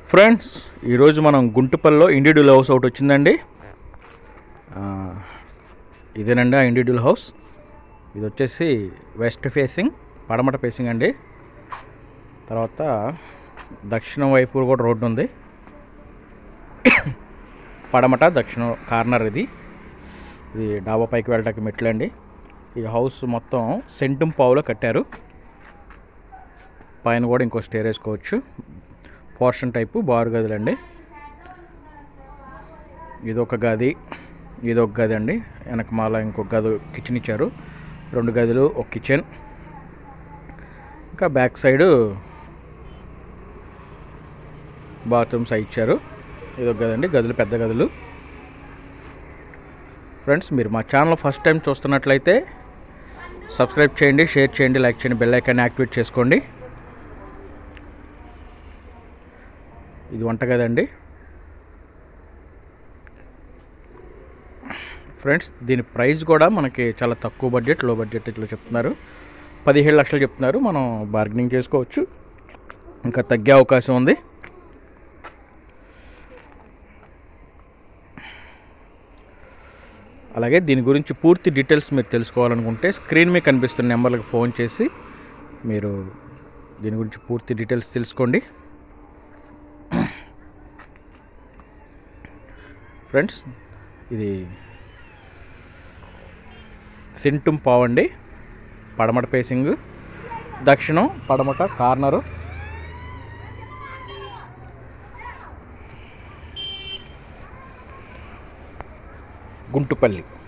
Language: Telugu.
ఫ్రెండ్స్ ఈరోజు మనం గుంటుపల్లిలో ఇండివిజువల్ హౌస్ ఒకటి వచ్చిందండి ఆ, ఇదేనండి ఆ ఇండివిజువల్ హౌస్ ఇది వచ్చేసి వెస్ట్ ఫేసింగ్ పడమట ఫేసింగ్ అండి తర్వాత దక్షిణం వైపు కూడా రోడ్డు ఉంది పడమట దక్షిణ కార్నర్ ఇది ఇది డాబా పైకి వెళ్ళటానికి మెట్లండి ఈ హౌస్ మొత్తం సెంటుం పావులో కట్టారు పైన కూడా ఇంకో స్టేర్ వేసుకోవచ్చు పోర్షన్ టైపు బారు గదులండి ఇది ఒక గది ఇది ఒక గది అండి వెనక మాల ఇంకొక గది కిచెన్ ఇచ్చారు రెండు గదులు ఒక కిచెన్ ఇంకా బ్యాక్ సైడ్ బాత్రూమ్స్ అయి ఇచ్చారు ఇది ఒక గది అండి గదులు పెద్ద గదులు ఫ్రెండ్స్ మీరు మా ఛానల్ ఫస్ట్ టైం చూస్తున్నట్లయితే సబ్స్క్రైబ్ చేయండి షేర్ చేయండి లైక్ చేయండి బెల్ ఐకాన్ యాక్టివేట్ చేసుకోండి ఇది వంటగది అండి ఫ్రెండ్స్ దీని ప్రైస్ కూడా మనకి చాలా తక్కువ బడ్జెట్ లో బడ్జెట్ ఇట్లా చెప్తున్నారు పదిహేడు లక్షలు చెప్తున్నారు మనం బార్గెనింగ్ చేసుకోవచ్చు ఇంకా తగ్గే అవకాశం ఉంది అలాగే దీని గురించి పూర్తి డీటెయిల్స్ మీరు తెలుసుకోవాలనుకుంటే స్క్రీన్ మీద కనిపిస్తున్న నెంబర్లకు ఫోన్ చేసి మీరు దీని గురించి పూర్తి డీటెయిల్స్ తెలుసుకోండి ఫ్రెండ్స్ ఇది సింటుం పావండి పడమట పేసింగ్ దక్షిణం పడమట కార్నరు గుంటుపల్లి